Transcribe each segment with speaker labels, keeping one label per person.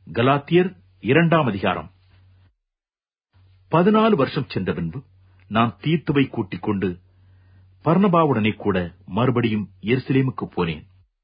Speaker 1: கலாத்தியர் இரண்டாம் அதிகாரம் பதினாலு வருஷம் சென்ற பின்பு நான் தீத்துவை கூட்டிக் கொண்டு பர்ணபாவுடனே கூட மறுபடியும் எருசலேமுக்கு போனேன்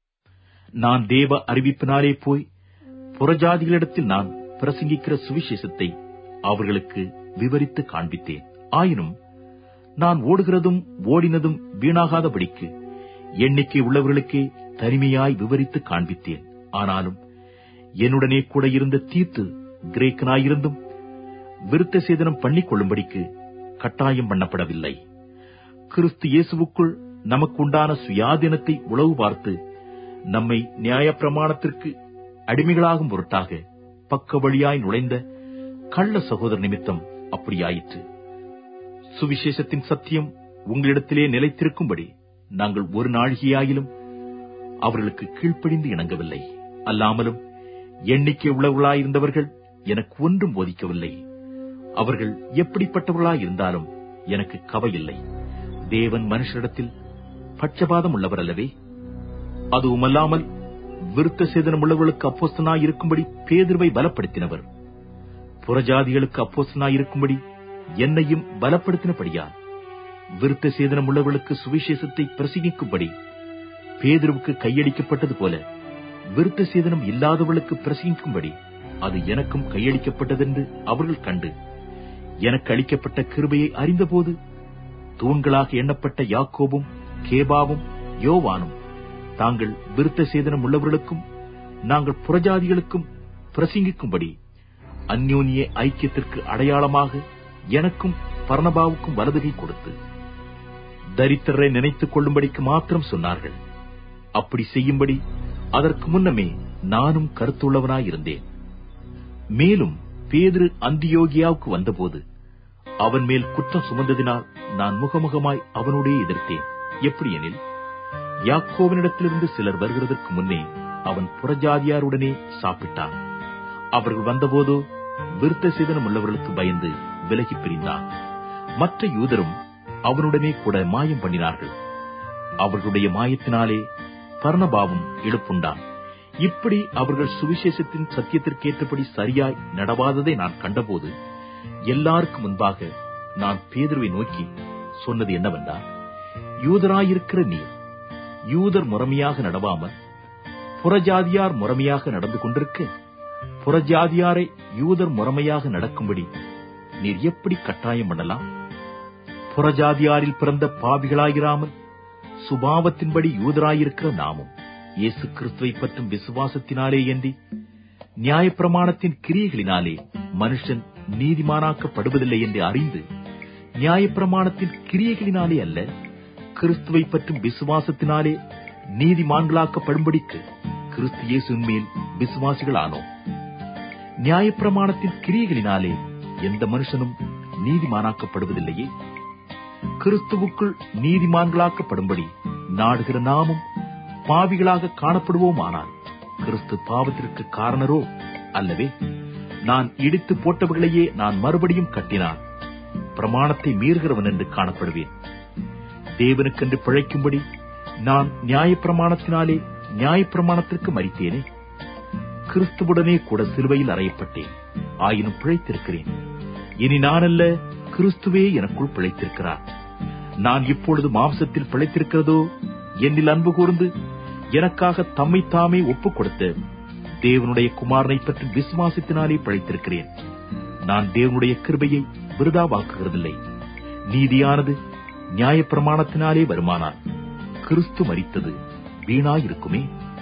Speaker 1: நான் தேவ அறிவிப்பினாலே போய் புறஜாதிகளிடத்தில் நான் பிரசங்கிக்கிற சுவிசேஷத்தை அவர்களுக்கு விவரித்து காண்பித்தேன் ஆயினும் நான் ஓடுகிறதும் ஓடினதும் வீணாகாதபடிக்கு எண்ணிக்கை உள்ளவர்களுக்கே தனிமையாய் விவரித்து காண்பித்தேன் ஆனாலும் என்னுடனே கூட இருந்த தீத்து கிரேக்கனாயிருந்தும் விருத்த சேதனம் பண்ணிக் கொள்ளும்படிக்கு கட்டாயம் பண்ணப்படவில்லை கிறிஸ்து இயேசுவுக்குள் நமக்கு உண்டான சுயாதீனத்தை உளவு பார்த்து நம்மை நியாயப்பிரமாணத்திற்கு அடிமைகளாகும் பொருட்டாக பக்க வழியாய் நுழைந்த கள்ள சகோதர நிமித்தம் அப்படியாயிற்று சுவிசேஷத்தின் சத்தியம் உங்களிடத்திலே நிலைத்திருக்கும்படி நாங்கள் ஒரு நாழிகையாயிலும் அவர்களுக்கு கீழ்ப்படிந்து இணங்கவில்லை அல்லாமலும் எண்ணிக்கை உள்ளவர்களாயிருந்தவர்கள் எனக்கு ஒன்றும் போதிக்கவில்லை அவர்கள் எப்படிப்பட்டவர்களாயிருந்தாலும் எனக்கு கவையில்லை தேவன் மனுஷரிடத்தில் பட்சபாதம் உள்ளவர் அல்லவே அதுவுமல்லாமல் விருத்த சேதனம் உள்ளவர்களுக்கு அப்போஸ்தனாய் இருக்கும்படி பேதிர்வை பலப்படுத்தினவர் புறஜாதிகளுக்கு அப்போஸ்தனாய் இருக்கும்படி என்னையும் பலப்படுத்தினபடியால் விருத்த சேதனம் உள்ளவர்களுக்கு சுவிசேஷத்தை பிரசங்கிக்கும்படி பேதிருவுக்கு கையடிக்கப்பட்டது போல விருத்த சேதனம் இல்லாதவர்களுக்கு பிரசங்கிக்கும்படி அது எனக்கும் கையளிக்கப்பட்டதென்று அவர்கள் கண்டு எனக்கு அளிக்கப்பட்ட கிருபையை அறிந்தபோது தூண்களாக எண்ணப்பட்ட யாக்கோபும் கேபாவும் யோவானும் தாங்கள் விருத்த சேதனம் உள்ளவர்களுக்கும் நாங்கள் புறஜாதிகளுக்கும் பிரசங்கிக்கும்படி அந்யோன்ய ஐக்கியத்திற்கு அடையாளமாக எனக்கும் பர்ணபாவுக்கும் வலதுகை கொடுத்து தரித்திரரை நினைத்துக் கொள்ளும்படிக்கு மாத்திரம் சொன்னார்கள் அப்படி செய்யும்படி அதற்கு முன்னமே நானும் கருத்துள்ளவனாயிருந்தேன் மேலும் பேதிரு அந்தியோகியாவுக்கு வந்தபோது அவன் மேல் குற்றம் சுமந்ததினால் நான் முகமுகமாய் அவனோடே எதிர்த்தேன் எப்படியெனில் யாக்கோவனிடத்திலிருந்து சிலர் வருகிறதற்கு முன்னே அவன் புறஜாதியாருடனே சாப்பிட்டான் அவர்கள் வந்தபோதோ விருத்த சேதனம் உள்ளவர்களுக்கு பயந்து விலகி பிரிந்தான் மற்ற யூதரும் அவனுடனே கூட மாயம் பண்ணினார்கள் அவர்களுடைய மாயத்தினாலே பர்ணபாவும் இழுப்புண்டான் இப்படி அவர்கள் சுவிசேஷத்தின் சத்தியத்திற்கேற்றபடி சரியாய் நடவாததை நான் கண்டபோது எல்லாருக்கும் முன்பாக நான் பேதுருவை நோக்கி சொன்னது என்னவென்றால் யூதராயிருக்கிற நீர் யூதர் முறைமையாக நடவாமல் புறஜாதியார் முறைமையாக நடந்து கொண்டிருக்க புறஜாதியாரை யூதர் முறைமையாக நடக்கும்படி நீர் எப்படி கட்டாயம் பண்ணலாம் புறஜாதியாரில் பிறந்த பாவிகளாயிராமல் சுபாவத்தின்படி யூதராயிருக்கிற நாமும் இயேசு கிறிஸ்துவை பற்றும் விசுவாசத்தினாலே ஏந்தி நியாயப்பிரமாணத்தின் கிரியைகளினாலே மனுஷன் நீதிமானாக்கப்படுவதில்லை என்று அறிந்து நியாயப்பிரமாணத்தின் கிரியைகளினாலே அல்ல கிறிஸ்துவை பற்றும் விசுவாசத்தினாலே நீதிமான்களாக்கப்படும்படிக்கு கிறிஸ்து இயேசுவின் மேல் விசுவாசிகளானோம் நியாயப்பிரமாணத்தின் கிரியைகளினாலே எந்த மனுஷனும் நீதிமானாக்கப்படுவதில்லையே கிறிஸ்துவுக்குள் நீதிமான்களாக்கப்படும்படி நாடுகிற நாமும் பாவிகளாக காணப்படுவோமானால் கிறிஸ்து பாவத்திற்கு காரணரோ அல்லவே நான் இடித்து போட்டவர்களையே நான் மறுபடியும் கட்டினான் பிரமாணத்தை மீறுகிறவன் என்று காணப்படுவேன் தேவனுக்கென்று பிழைக்கும்படி நான் நியாயப்பிரமாணத்தினாலே நியாயப்பிரமாணத்திற்கு மறித்தேனே கிறிஸ்துவுடனே கூட சிலுவையில் அறையப்பட்டேன் ஆயினும் பிழைத்திருக்கிறேன் இனி நானல்ல கிறிஸ்துவே எனக்குள் பிழைத்திருக்கிறார் நான் இப்பொழுது மாம்சத்தில் பிழைத்திருக்கிறதோ என்னில் அன்பு கூர்ந்து எனக்காக தம்மை தாமே ஒப்புக் கொடுத்த தேவனுடைய குமாரனை பற்றி விசுவாசத்தினாலே பிழைத்திருக்கிறேன் நான் தேவனுடைய கிருபையை விருதாவாக்குகிறதில்லை நீதியானது நியாயப்பிரமாணத்தினாலே வருமானால் கிறிஸ்து மரித்தது வீணாயிருக்குமே